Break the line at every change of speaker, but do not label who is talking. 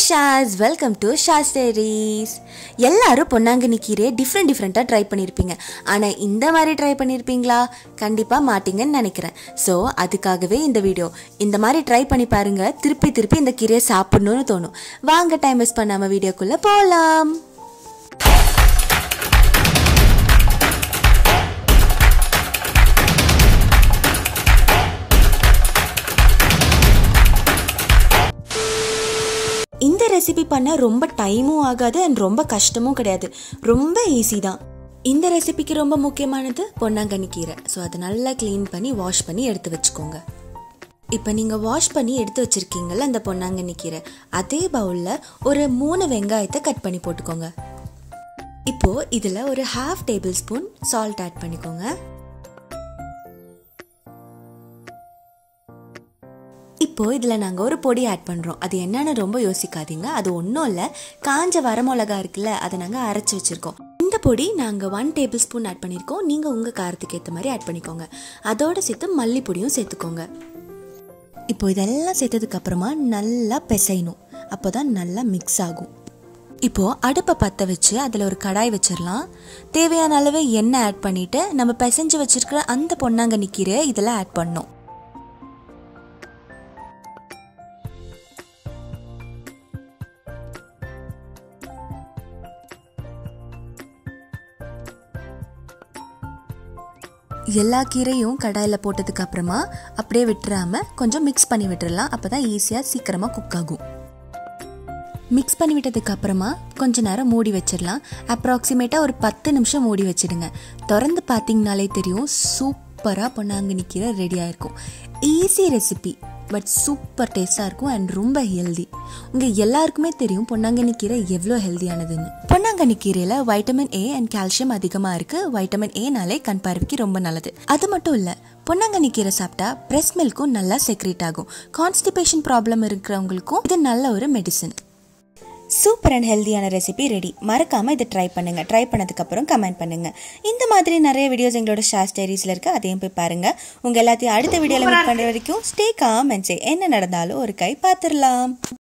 ஷாஸ் welcome to ஷாஸ்டரிஸ் எல்லாரும் பொன்னாங்கண்ணி கீரையை டிஃப்ரெண்ட் டிஃப்ரெண்ட்டாக ட்ரை பண்ணியிருப்பீங்க ஆனால் இந்த மாதிரி ட்ரை பண்ணியிருப்பீங்களா கண்டிப்பாக மாட்டீங்கன்னு நினைக்கிறேன் ஸோ அதுக்காகவே இந்த வீடியோ இந்த மாதிரி ட்ரை பண்ணி பாருங்க திருப்பி திருப்பி இந்த கீரையை சாப்பிடணும்னு தோணும் வாங்க டைம் வேஸ்ட் பண்ணாமல் வீடியோக்குள்ளே போகலாம் இந்த ரெசிபி பண்ண ரொம்ப டைமும் ஆகாது அண்ட் ரொம்ப கஷ்டமும் கிடையாது ரொம்ப ஈஸி தான் இந்த ரெசிபிக்கு ரொம்ப முக்கியமானது பொன்னாங்கண்ணி கீரை ஸோ அதை நல்லா க்ளீன் பண்ணி வாஷ் பண்ணி எடுத்து வச்சுக்கோங்க இப்போ நீங்கள் வாஷ் பண்ணி எடுத்து வச்சுருக்கீங்கல்ல அந்த பொன்னாங்கண்ணி கீரை அதே பவுலில் ஒரு மூணு வெங்காயத்தை கட் பண்ணி போட்டுக்கோங்க இப்போது இதில் ஒரு half tablespoon salt add பண்ணிக்கோங்க இப்போ இதில் நாங்கள் ஒரு பொடி ஆட் பண்ணுறோம் அது என்னன்னு ரொம்ப யோசிக்காதீங்க அது ஒன்றும் இல்லை காஞ்ச வரமிளகா இருக்குல்ல அதை நாங்கள் அரைச்சி வச்சுருக்கோம் இந்த பொடி நாங்கள் ஒன் டேபிள் ஸ்பூன் ஆட் பண்ணியிருக்கோம் நீங்கள் உங்கள் காரத்துக்கு ஏற்ற மாதிரி ஆட் பண்ணிக்கோங்க அதோடு சேர்த்து மல்லிப்பொடியும் சேர்த்துக்கோங்க இப்போ இதெல்லாம் சேர்த்ததுக்கு அப்புறமா நல்லா பிசையணும் அப்போ தான் நல்லா மிக்ஸ் ஆகும் இப்போது அடுப்பை பற்ற வச்சு அதில் ஒரு கடாய் வச்சிடலாம் தேவையான அளவு எண்ணெய் ஆட் பண்ணிவிட்டு நம்ம பிசைஞ்சு வச்சுருக்கிற அந்த பொன்னாங்கண்ணி கீரை இதில் ஆட் பண்ணோம் எல்லா கீரையும் கடாயில் போட்டதுக்கு அப்புறமா அப்படியே விட்டுறாம கொஞ்சம் மிக்ஸ் பண்ணி விட்டுறலாம் அப்போ தான் ஈஸியாக சீக்கிரமாக குக் ஆகும் மிக்ஸ் பண்ணி விட்டதுக்கு அப்புறமா கொஞ்ச நேரம் மூடி வச்சிடலாம் அப்ராக்சிமேட்டாக ஒரு பத்து நிமிஷம் மூடி வச்சிடுங்க திறந்து பார்த்தீங்கனாலே தெரியும் சூப்பராக பொன்னாங்கண்ணி கீரை ரெடியாக இருக்கும் ஈஸி ரெசிபி பட் சூப்பர் டேஸ்டாக இருக்கும் அண்ட் ரொம்ப ஹெல்தி உங்கள் எல்லாருக்குமே தெரியும் பொன்னாங்கண்ணி கீரை எவ்வளோ ஹெல்தியானதுன்னு பொன்னாங்கண்ணி கீரையில் வைட்டமின் ஏ அண்ட் கால்சியம் அதிகமாக இருக்குது வைட்டமின் ஏனாலே கண் பார்வைக்கு ரொம்ப நல்லது அது மட்டும் இல்லை பொன்னாங்கண்ணி கீரை சாப்பிட்டா பிரெஸ்ட் மில்க்கும் நல்லா செக்ரேட் ஆகும் கான்ஸ்டிபேஷன் ப்ராப்ளம் இருக்கிறவங்களுக்கும் இது நல்ல ஒரு மெடிசன் சூப்பர் அண்ட் ஹெல்தியான ரெசிபி ரெடி மறக்காமல் இதை ட்ரை பண்ணுங்கள் ட்ரை பண்ணதுக்கப்புறம் கமெண்ட் பண்ணுங்கள் இந்த மாதிரி நிறைய வீடியோஸ் எங்களோட ஷார்ட் ஸ்டோரிஸில் இருக்குது அதையும் போய் பாருங்கள் உங்கள் எல்லாத்தையும் அடுத்த வீடியோவில் மீட் பண்ணுற வரைக்கும் ஸ்டே காம் அண்ட் சே என்ன நடந்தாலும் ஒரு கை பார்த்துடலாம்